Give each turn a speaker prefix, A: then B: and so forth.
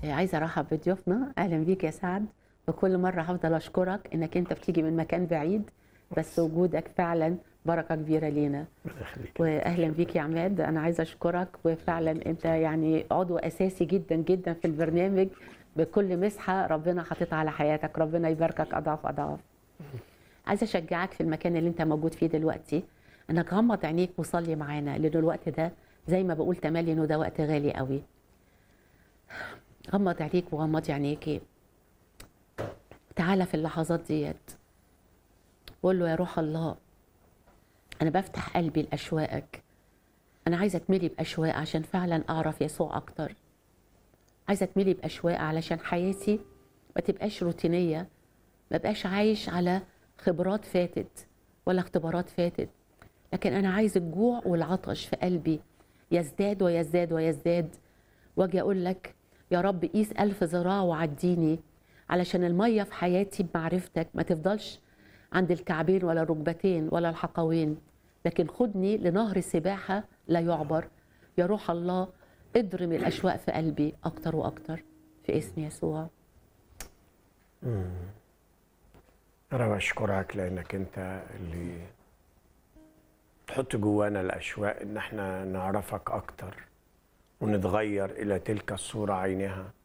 A: عايزه ارحب بضيوفنا اهلا بيك يا سعد وكل مره هفضل اشكرك انك انت بتيجي من مكان بعيد بس وجودك فعلا بركه كبيره لينا
B: ربنا يخليك
A: واهلا بيك يا عماد انا عايزه اشكرك وفعلا انت يعني عضو اساسي جدا جدا في البرنامج بكل مسحه ربنا حاططها على حياتك ربنا يباركك اضعاف اضعاف عايزه اشجعك في المكان اللي انت موجود فيه دلوقتي انك غمض عينيك وصلي معانا لان الوقت ده زي ما بقول تملي انه ده وقت غالي قوي غمض عينيك وغمضي عينيكي تعالى في اللحظات ديت قول له يا روح الله انا بفتح قلبي لاشواقك انا عايزه اتملي باشواق عشان فعلا اعرف يسوع اكتر عايزه اتملي باشواق علشان حياتي ما تبقاش روتينيه ما بقاش عايش على خبرات فاتت ولا اختبارات فاتت لكن انا عايز الجوع والعطش في قلبي يزداد ويزداد ويزداد واجي اقول لك يا رب قيس ألف ذراع وعديني علشان المية في حياتي بمعرفتك ما تفضلش عند الكعبين ولا الركبتين ولا الحقوين لكن خدني لنهر سباحة لا يعبر يا روح الله اضرم الأشواق في قلبي أكتر وأكتر في اسم يسوع
B: انا بشكرك لانك انت اللي تحط جوانا الاشواق ان احنا نعرفك اكتر ونتغير الى تلك الصوره عينها